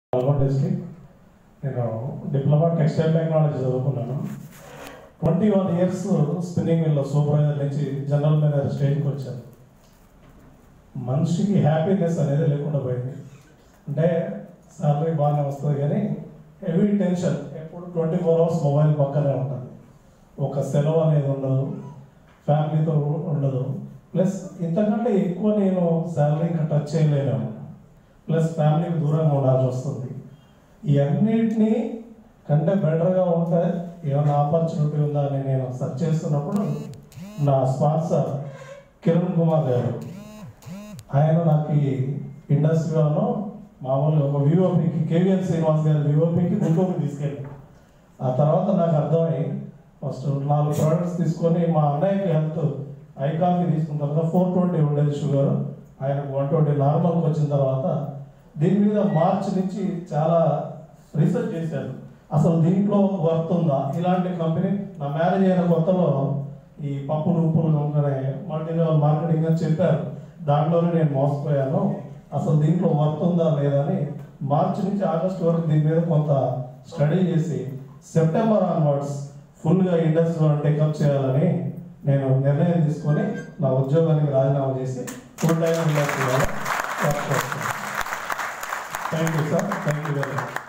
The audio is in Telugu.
నల్గొండ డిస్ట్రిక్ట్ నేను డిప్లొమా టెక్స్టైల్ టెక్నాలజీ చదువుకున్నాను ట్వంటీ వన్ ఇయర్స్ స్పిన్నింగ్ మిల్లో సూపర్వైజర్ నుంచి జనరల్ మేనేజర్ స్టేజ్కి వచ్చాను మనిషికి హ్యాపీనెస్ అనేది లేకుండా పోయింది అంటే సాలరీ బాగానే వస్తుంది కానీ హెవీ టెన్షన్ ఎప్పుడు ట్వంటీ ఫోర్ అవర్స్ మొబైల్ పక్కనే ఉంటుంది ఒక సెలవు అనేది ఉండదు ఫ్యామిలీతో ఉండదు ప్లస్ ఇంతకంటే ఎక్కువ నేను శాలరీ ఇంకా టచ్ చేయలేను ప్లస్ ఫ్యామిలీకి దూరంగా ఉండాల్సి వస్తుంది ఇవన్నిటినీ కంటే బెటర్గా ఉంటే ఏమైనా ఆపర్చునిటీ ఉందా అని నేను సెర్చ్ చేస్తున్నప్పుడు నా స్పాన్సర్ కిరణ్ కుమార్ గారు ఆయన నాకు ఈ ఇండస్ట్రీలోనూ మామూలుగా ఒక వివోపికి కేవీఎల్ శ్రీనివాస్ గారి వివోపికి గుంటూరుకి తీసుకెళ్ళి ఆ తర్వాత నాకు అర్థమై ఫస్ట్ నాలుగు ప్రోడక్ట్స్ తీసుకొని మా అన్నయ్యకి హెల్త్ ఐకాన్కి తీసుకున్న తర్వాత ఫోర్ ట్వంటీ ఉండేది షుగర్ ఆయనకు వన్ ట్వంటీ నార్మల్కి వచ్చిన తర్వాత దీని మీద మార్చ్ నుంచి చాలా రీసెర్చ్ చేశారు అసలు దీంట్లో వర్త్ ఉందా ఇలాంటి కంపెనీ నా మ్యారేజ్ అయిన కొత్తలో ఈ పప్పులు ఉప్పులు కొనుక్కునే మల్టీ లెవెల్ మార్కెటింగ్ అని చెప్పారు దాంట్లోనే నేను మోసపోయాను అసలు దీంట్లో వర్త్ ఉందా లేదని మార్చి నుంచి ఆగస్ట్ వరకు దీని మీద కొంత స్టడీ చేసి సెప్టెంబర్ ఆన్వర్డ్స్ ఫుల్గా ఇండస్ట్రీలో టేకప్ చేయాలని నేను నిర్ణయం తీసుకొని నా ఉద్యోగానికి రాజీనామా చేసి ఫుల్ టైం ఇండస్ట్రీలో వర్క్ చేస్తాను thank you sir thank you very much